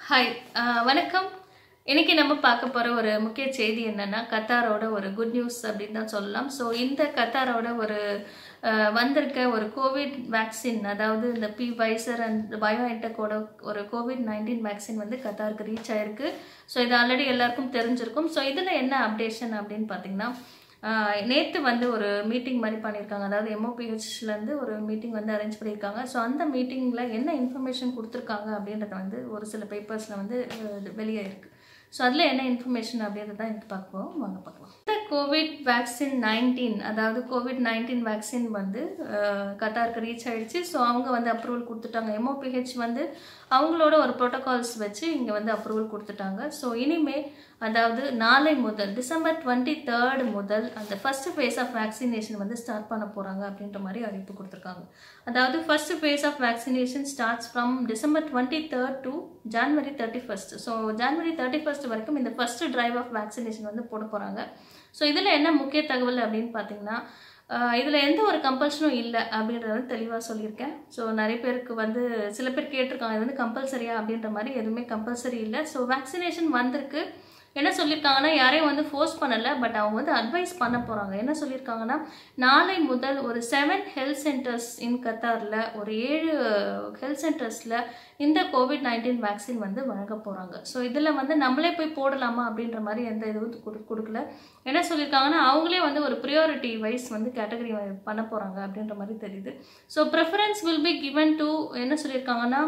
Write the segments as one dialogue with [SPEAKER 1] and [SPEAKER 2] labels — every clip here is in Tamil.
[SPEAKER 1] ஹாய் அஹ், வணக்கம் இன்னைக்கு நம்ம பார்க்க போகிற ஒரு முக்கிய செய்தி என்னன்னா கத்தாரோட ஒரு குட் நியூஸ் அப்படின்னு தான் சொல்லலாம் ஸோ இந்த கத்தாரோட ஒரு அஹ், வந்திருக்க ஒரு கோவிட் வேக்சின் அதாவது இந்த பி வைசர் அண்ட் பயோஎன்டெக்கோட ஒரு கோவிட் நைன்டீன் வேக்சின் வந்து கத்தாருக்கு ரீச் ஆயிருக்கு ஸோ இது ஆல்ரெடி எல்லாருக்கும் தெரிஞ்சிருக்கும் ஸோ இதில் என்ன அப்டேஷன் அப்படின்னு பார்த்தீங்கன்னா நேற்று வந்து ஒரு மீட்டிங் மாதிரி பண்ணியிருக்காங்க அதாவது எம்ஓபிஹெச்லேருந்து ஒரு மீட்டிங் வந்து அரேஞ்ச் பண்ணியிருக்காங்க ஸோ அந்த மீட்டிங்கில் என்ன இன்ஃபர்மேஷன் கொடுத்துருக்காங்க அப்படின்றத வந்து ஒரு சில பேப்பர்ஸில் வந்து அஹ், வெளியே இருக்குது ஸோ அதில் என்ன இன்ஃபர்மேஷன் அப்படின்றத எனக்கு பார்ப்போம் வாங்க பார்க்கலாம் இந்த கோவிட் வேக்சின் நைன்டீன் அதாவது கோவிட் நைன்டீன் வேக்சின் வந்து அஹ், கத்தாருக்கு ரீச் ஆயிடுச்சு ஸோ அவங்க வந்து அப்ரூவல் கொடுத்துட்டாங்க எம்ஓபிஹெச் வந்து அவங்களோட ஒரு ப்ரோட்டோகால்ஸ் வச்சு இங்கே வந்து அப்ரூவல் கொடுத்துட்டாங்க ஸோ இனிமே அதாவது நாளை முதல் டிசம்பர் டுவெண்ட்டி தேர்ட் முதல் அந்த ஃபர்ஸ்ட் ஃபேஸ் ஆஃப் வேக்சினேஷன் வந்து ஸ்டார்ட் பண்ண போகிறாங்க அப்படின்ற மாதிரி அறிவிப்பு கொடுத்துருக்காங்க அதாவது first phase of vaccination starts from December twenty third to January thirty first so January thirty first வரைக்கும் இந்த ஃபர்ஸ்ட் டிரைவ் ஆஃப் வேக்சினேஷன் வந்து போட போகிறாங்க ஸோ இதில் என்ன முக்கிய தகவல் அப்படின்னு பார்த்தீங்கன்னா இதில் எந்த ஒரு கம்பல்ஷனும் இல்லை அப்படின்றத வந்து தெளிவாக சொல்லியிருக்கேன் ஸோ நிறைய பேருக்கு வந்து சில பேர் கேட்டிருக்காங்க இது வந்து கம்பல்சரியா அப்படின்ற மாதிரி எதுவுமே கம்பல்சரி இல்லை ஸோ வேக்சினேஷன் வந்திருக்கு என்ன சொல்லியிருக்காங்கன்னா யாரையும் வந்து ஃபோர்ஸ் பண்ணலை பட் அவங்க வந்து அட்வைஸ் பண்ண போகிறாங்க என்ன சொல்லியிருக்காங்கன்னா நாளை முதல் ஒரு செவன் ஹெல்த் சென்டர்ஸ் இன் கத்தாரில் ஒரு ஏழு ஹெல்த் சென்டர்ஸில் இந்த கோவிட் நைன்டீன் வேக்சின் வந்து வழங்க போகிறாங்க ஸோ இதில் வந்து நம்மளே போய் போடலாமா அப்படின்ற மாதிரி எந்த இதுவும் கொடு கொடுக்கல என்ன சொல்லியிருக்காங்கன்னா அவங்களே வந்து ஒரு ப்ரியாரிட்டி வைஸ் வந்து கேட்டகரி பண்ண போகிறாங்க அப்படின்ற மாதிரி தெரியுது so preference will be given to என்ன சொல்லியிருக்காங்கன்னா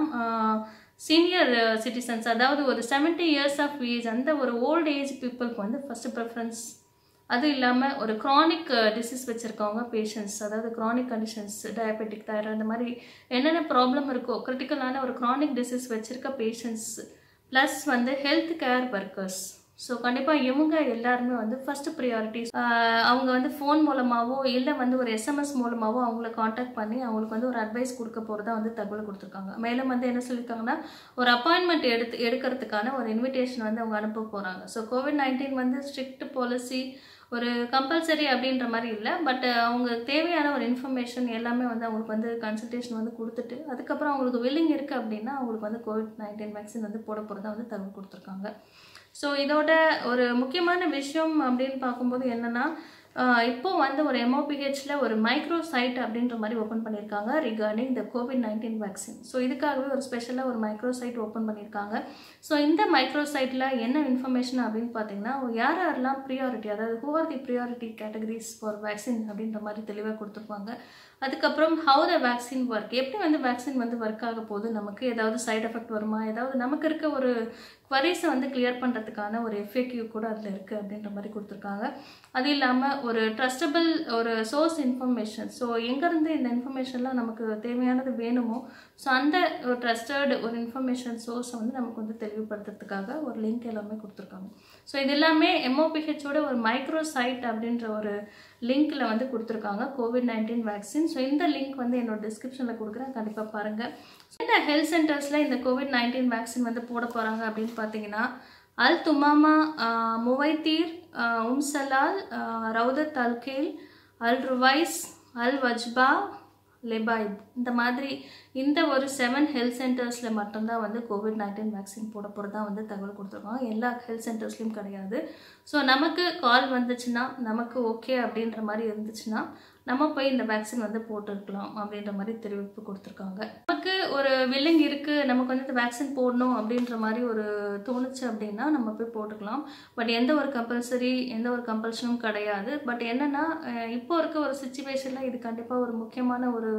[SPEAKER 1] சீனியர் சிட்டிசன்ஸ் அதாவது ஒரு செவன்ட்டி இயர்ஸ் ஆஃப் ஏஜ் அந்த ஒரு ஓல்ட் ஏஜ் பீப்புளுக்கு வந்து ஃபஸ்ட்டு ப்ரெஃபரன்ஸ் அது இல்லாமல் ஒரு க்ரானிக் டிசீஸ் வச்சுருக்கவங்க பேஷண்ட்ஸ் அதாவது க்ரானிக் கண்டிஷன்ஸ் டயபெட்டிக் தைராய்டு அந்த மாதிரி என்னென்ன ப்ராப்ளம் இருக்கோ கிரிட்டிக்கலான ஒரு க்ரானிக் டிசீஸ் வச்சுருக்க பேஷண்ட்ஸ் ப்ளஸ் வந்து ஹெல்த் கேர் ஒர்க்கர்ஸ் ஸோ கண்டிப்பாக இவங்க எல்லாருமே வந்து ஃபர்ஸ்ட் ப்ரியாரிட்டி அவங்க வந்து ஃபோன் மூலமாகவோ இல்லை வந்து ஒரு எஸ்எம்எஸ் மூலமாகவோ அவங்கள காண்டாக்ட் பண்ணி அவங்களுக்கு வந்து ஒரு அட்வைஸ் கொடுக்க போகிறதா வந்து தகவல் கொடுத்துருக்காங்க மேலும் வந்து என்ன சொல்லியிருக்காங்கன்னா ஒரு அப்பாயின்மெண்ட் எடுத்து எடுக்கிறதுக்கான ஒரு இன்விடேஷன் வந்து அவங்க அனுப்ப போகிறாங்க ஸோ கோவிட் நைன்டீன் வந்து ஸ்ட்ரிக்ட் பாலிசி ஒரு கம்பல்சரி அப்படின்ற மாதிரி இல்லை பட் அவங்க தேவையான ஒரு இன்ஃபர்மேஷன் எல்லாமே வந்து அவங்களுக்கு வந்து கன்சல்டேஷன் வந்து கொடுத்துட்டு அதுக்கப்புறம் அவங்களுக்கு வில்லிங் இருக்குது அப்படின்னா அவங்களுக்கு வந்து கோவிட் நைன்டீன் வேக்சின் வந்து போட போகிறதா வந்து தகவல் கொடுத்துருக்காங்க ஸோ இதோட ஒரு முக்கியமான விஷயம் அப்படின்னு பார்க்கும்போது என்னென்னா இப்போ வந்து ஒரு எம்ஓபிஹெச்ல ஒரு மைக்ரோ சைட் அப்படின்ற மாதிரி ஓப்பன் பண்ணியிருக்காங்க regarding the Covid nineteen vaccine so இதுக்காகவே ஒரு ஸ்பெஷலாக ஒரு மைக்ரோ சைட் ஓப்பன் பண்ணியிருக்காங்க ஸோ இந்த மைக்ரோ சைட்டில் என்ன இன்ஃபர்மேஷன் அப்படின்னு பார்த்தீங்கன்னா யார் யாரெல்லாம் ப்ரியாரிட்டி அதாவது who are the priority categories for vaccine அப்படின்ற மாதிரி தெளிவாக கொடுத்துருப்பாங்க அதுக்கப்புறம் ஹவு த வேக்சின் ஒர்க் எப்படி வந்து வேக்சின் வந்து ஒர்க் ஆக போகுது நமக்கு ஏதாவது சைடு எஃபெக்ட் வருமா ஏதாவது நமக்கு இருக்க ஒரு குவரிஸை வந்து கிளியர் பண்ணுறதுக்கான ஒரு எஃப்ஏக்யூ கூட அதில் இருக்குது அப்படின்ற மாதிரி கொடுத்துருக்காங்க அது இல்லாமல் ஒரு ட்ரஸ்டபிள் ஒரு சோர்ஸ் இன்ஃபர்மேஷன் ஸோ எங்கேருந்து இந்த இன்ஃபர்மேஷன்லாம் நமக்கு தேவையானது வேணுமோ ஸோ அந்த ஒரு ட்ரஸ்டட் ஒரு இன்ஃபர்மேஷன் சோர்ஸை வந்து நமக்கு வந்து தெளிவுபடுத்துறதுக்காக ஒரு லிங்க் எல்லாமே கொடுத்துருக்காங்க ஸோ இது எல்லாமே எம்ஓபிஹெச்சோட ஒரு மைக்ரோ சைட் அப்படின்ற ஒரு லிங்க்கில் வந்து கொடுத்துருக்காங்க கோவிட் நைன்டீன் வேக்சின் ஸோ இந்த லிங்க் வந்து என்னோட டிஸ்கிரிப்ஷனில் கொடுக்குறேன் கண்டிப்பாக பாருங்கள் இந்த ஹெல்த் சென்டர்ஸில் இந்த கோவிட் நைன்டீன் வேக்சின் வந்து போட போகிறாங்க அப்படின்னு பார்த்தீங்கன்னா அல் துமாமா முவைத்தீர் உம்சலால் ரவுதத் அல்கேல் அல் ருவைஸ் அல் வஜ்பா லெபாய்த் இந்த மாதிரி இந்த ஒரு செவன் ஹெல்த் சென்டர்ஸில் மட்டும்தான் வந்து கோவிட் நைன்டீன் வேக்சின் போட போகிறதா வந்து தகவல் கொடுத்துருக்காங்க எல்லா ஹெல்த் சென்டர்ஸ்லையும் கிடையாது ஸோ நமக்கு கால் வந்துச்சுன்னா நமக்கு ஓகே அப்படின்ற மாதிரி இருந்துச்சுன்னா நம்ம போய் இந்த வேக்சின் வந்து போட்டுருக்கலாம் அப்படின்ற மாதிரி தெரிவிப்பு கொடுத்துருக்காங்க நமக்கு ஒரு வில்லிங் இருக்குது நமக்கு வந்து இந்த வேக்சின் போடணும் அப்படின்ற மாதிரி ஒரு தோணுச்சு அப்படின்னா நம்ம போய் போட்டுக்கலாம் பட் எந்த ஒரு கம்பல்சரி எந்த ஒரு கம்பல்ஷனும் கிடையாது பட் என்னென்னா இப்போ இருக்க ஒரு சுச்சுவேஷனில் இது கண்டிப்பாக ஒரு முக்கியமான ஒரு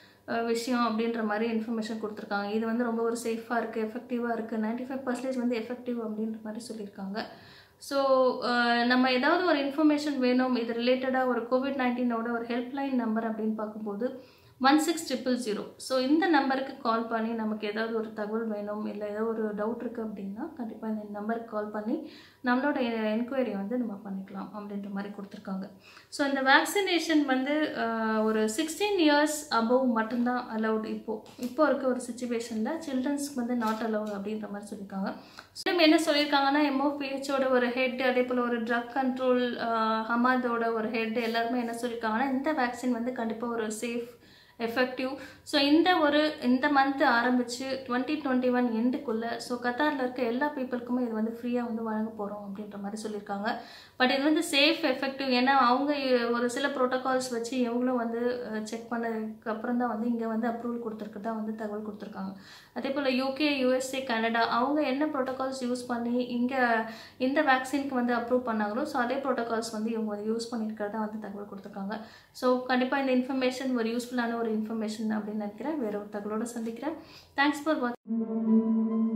[SPEAKER 1] விஷயம் அப்படின்ற மாதிரி இன்ஃபர்மேஷன் கொடுத்துருக்காங்க இது வந்து ரொம்ப ஒரு சேஃபாக இருக்குது எஃபெக்டிவாக இருக்குது நைன்டி ஃபைவ் பர்சன்டேஜ் வந்து எஃபெக்டிவ் அப்படின்ற மாதிரி சொல்லியிருக்காங்க ஸோ நம்ம ஏதாவது ஒரு இன்ஃபர்மேஷன் வேணும் இது ரிலேட்டடாக ஒரு கோவிட் நைன்டீனோட ஒரு ஹெல்ப்லைன் நம்பர் அப்படின்னு பார்க்கும்போது one six triple zero so இந்த நம்பருக்கு கால் பண்ணி நமக்கு ஏதாவது ஒரு தகவல் வேணும் இல்லை ஏதோ ஒரு டவுட் இருக்குது அப்படின்னா கண்டிப்பாக இந்த நம்பருக்கு கால் பண்ணி நம்மளோட என்கொயரி வந்து நம்ம பண்ணிக்கலாம் அப்படின்ற மாதிரி கொடுத்துருக்காங்க ஸோ இந்த வேக்சினேஷன் வந்து ஒரு சிக்ஸ்டீன் இயர்ஸ் அபவ் மட்டும்தான் அலவுட் இப்போது இப்போ இருக்க ஒரு சுச்சுவேஷனில் சில்ட்ரன்ஸ்க்கு வந்து நாட் அலவுட் அப்படின்ற மாதிரி சொல்லியிருக்காங்க ஸோ என்ன சொல்லியிருக்காங்கன்னா எம்ஓபிஹெச்சோட ஒரு ஹெட் அதே போல் ஒரு ட்ரக் கண்ட்ரோல் ஹமாதோட ஒரு ஹெட் எல்லாருமே என்ன சொல்லியிருக்காங்கன்னா இந்த வேக்சின் வந்து கண்டிப்பாக ஒரு சேஃப் எஃபெக்டிவ் ஸோ இந்த ஒரு இந்த மந்த் ஆரம்பித்து டுவெண்ட்டி டுவெண்ட்டி ஒன் எண்டுக்குள்ளே ஸோ கத்தாரில் இருக்க எல்லா பீப்புளுக்குமே இது வந்து ஃப்ரீயாக வந்து வழங்க போகிறோம் அப்படின்ற மாதிரி சொல்லியிருக்காங்க பட் இது வந்து சேஃப் எஃபெக்டிவ் ஏன்னா அவங்க ஒரு சில ப்ரோட்டோகால்ஸ் வச்சு இவங்களும் வந்து செக் பண்ணதுக்கு அப்புறம் தான் வந்து இங்கே வந்து அப்ரூவல் கொடுத்துருக்கதா வந்து தகவல் கொடுத்துருக்காங்க அதே போல் யூகே யூஎஸ்ஏ கனடா அவங்க என்ன ப்ரோட்டோகால்ஸ் யூஸ் பண்ணி இங்கே இந்த வேக்சினுக்கு வந்து அப்ரூவ் பண்ணாங்களோ ஸோ அதே ப்ரோட்டோகால்ஸ் வந்து இவங்க வந்து யூஸ் பண்ணியிருக்கிறதா வந்து தகவல் கொடுத்துருக்காங்க ஸோ கண்டிப்பாக இந்த இன்ஃபர்மேஷன் ஒரு யூஸ்ஃபுல்லான ஒரு இன்ஃபர்மேஷன் அப்படின்னு நினைக்கிறேன் வேற ஒரு தகவலோட சந்திக்கிறேன் தேங்க்ஸ் ஃபார் வாட்சிங்